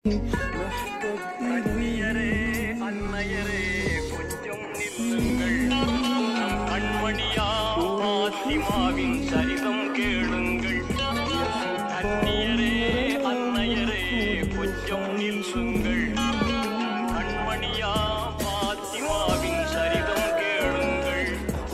கண்ணியரே அன்னையரே கொஞ்சம் நில்லுங்கள் நம் கண்மணியா பாத்திமாவின் சரிதம் கேளுங்கள் கண்ணியரே அன்னையரே கொஞ்சம் நில்லுங்கள் கண்மணியா பாத்திமாவின் சரிதம் கேளுங்கள்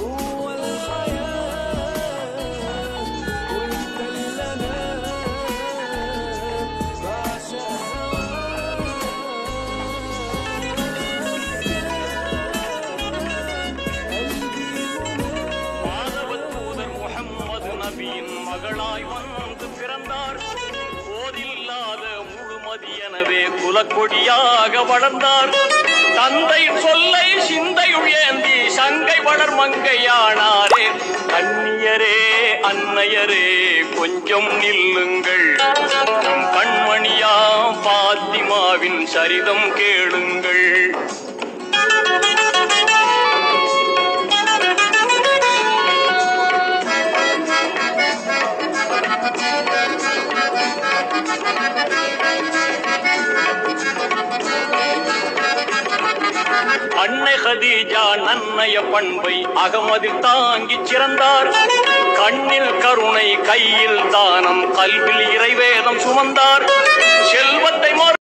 மாதவத் தூதர் முஹம்மது நபியின் மகளாய் வந்து பிறந்தார் போதில்லாத முழுமதி எனவே குலக்கொடியாக வளர்ந்தார் தந்தையின் சொல்லை சிந்தையுள் ஏந்தி சங்கை வளர் மங்கையானாரே கண்ணியரே அன்னையரே கொஞ்சம் நில்லுங்கள் நம் கண்மணியா பாத்திமாவின் சரிதம் கேளுங்கள் அன்னை ஹதீஜா நன்னய பண்பை அகமதில் தாங்கிச் சிறந்தார் கண்ணில் கருணை கையில் தானம் கல்வில் இறைவேதம் சுமந்தார் செல்வத்தை மறு